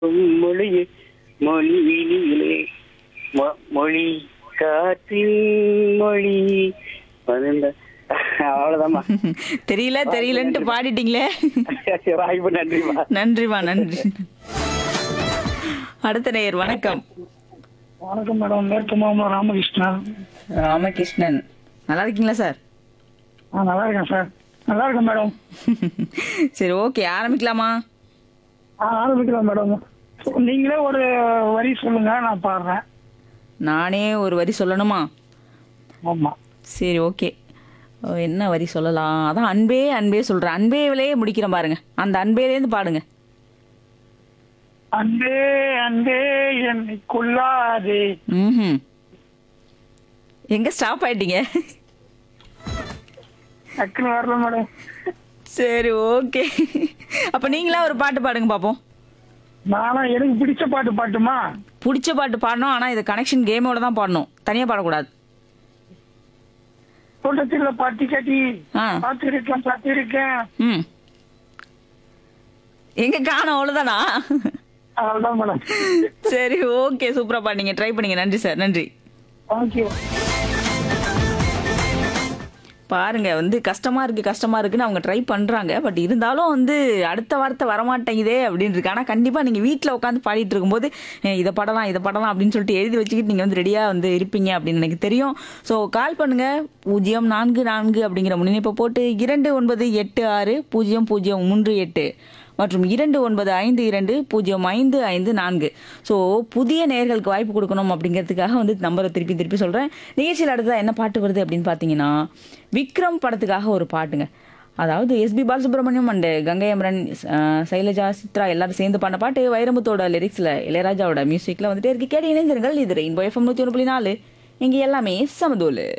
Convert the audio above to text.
மொழியே மொழியிலே மொ- மொழி காற்றின் மொழி பதுந்த அவ்வளவுதாம்மா தெரியல தெரியலன்ட்டு பாடிட்டீங்களே வாய்ப்பு நன்றிமா நன்றிமா நன்றி அடுத்த நேயர் வணக்கம் வணக்கம் மேடம் மேற்கு மாமா ராமகிருஷ்ணன் ராமகிருஷ்ணன் நல்லா இருக்கீங்களா சார் ஆ நல்லா இருக்கேன் சார் நல்லா இருக்கேன் மேடம் சரி ஓகே ஆரம்பிக்கலாமா ஆ ஆரம்பிக்கலாம் மேடம் நீங்களே ஒரு வரி சொல்லுங்க நான் பாடுறேன் நானே ஒரு வரி சொல்லணுமா ஆமா சரி ஓகே என்ன வரி சொல்லலாம் அதான் அன்பே அன்பே சொல்றேன் அன்பேவிலேயே முடிக்கிறேன் பாருங்க அந்த அன்பேலேருந்து பாடுங்க அன்பே அன்பே என்னை கொள்ளாதே ம் எங்க ஸ்டாப் ஆயிட்டீங்க டக்குன்னு வரல மேடம் சரி ஓகே அப்ப நீங்களா ஒரு பாட்டு பாடுங்க பாப்போம் நானும் எனக்கு பிடிச்ச பாட்டு பாட்டுமா பிடிச்ச பாட்டு பாடணும் ஆனா இது கனெக்ஷன் கேமோட தான் பாடணும் தனியா பாடக்கூடாது தோட்டத்தில் பாட்டி கட்டி ஆ பார்த்திருக்கேன் பார்த்திருக்கேன் ம் எங்க காணோம் அவ்வளவுதானா அவ்வளோதான் மேடம் சரி ஓகே சூப்பரா பாடுங்க ட்ரை பண்ணீங்க நன்றி சார் நன்றி தேங்க்யூ பாருங்க வந்து கஷ்டமா இருக்கு கஷ்டமா இருக்குன்னு அவங்க ட்ரை பண்றாங்க பட் இருந்தாலும் வந்து அடுத்த வார்த்தை வரமாட்டேங்குதே அப்படின்னு இருக்கு ஆனா கண்டிப்பா நீங்க வீட்ல உட்காந்து பாடிட்டு இருக்கும்போது "ஏய், இதை பாடலாம் இதை பாடலாம் அப்படின்னு சொல்லிட்டு எழுதி வச்சுக்கிட்டு நீங்க வந்து ரெடியா வந்து இருப்பீங்க அப்படின்னு எனக்கு தெரியும் ஸோ கால் பண்ணுங்க பூஜ்ஜியம் நான்கு நான்கு அப்படிங்கிற முன்னிணைப்பை போட்டு இரண்டு ஒன்பது எட்டு ஆறு பூஜ்ஜியம் பூஜ்ஜியம் மூன்று எட்டு மற்றும் இரண்டு ஒன்பது ஐந்து இரண்டு பூஜ்ஜியம் ஐந்து ஐந்து நான்கு ஸோ புதிய நேர்களுக்கு வாய்ப்பு கொடுக்கணும் அப்படிங்கிறதுக்காக வந்து நம்பரை திருப்பி திருப்பி சொல்கிறேன் நிகழ்ச்சியில் அடுத்ததாக என்ன பாட்டு வருது அப்படின்னு பார்த்தீங்கன்னா விக்ரம் படத்துக்காக ஒரு பாட்டுங்க அதாவது எஸ்பி பாலசுப்ரமணியம் அண்ட் கங்கை அமரன் அஹ், சைலஜா சித்ரா எல்லாரும் சேர்ந்து பண்ண பாட்டு வைரமுத்தோட லிரிக்ஸில் இளையராஜாவோட மியூசிக்கில் வந்துட்டே இருக்கு கேட்டு இணைந்திருங்கள் இது ரெயின்போ எஃப்எம் நூற்றி ஒன்று புள்ளி நாலு இங்கே எல்லாமே சமதூலு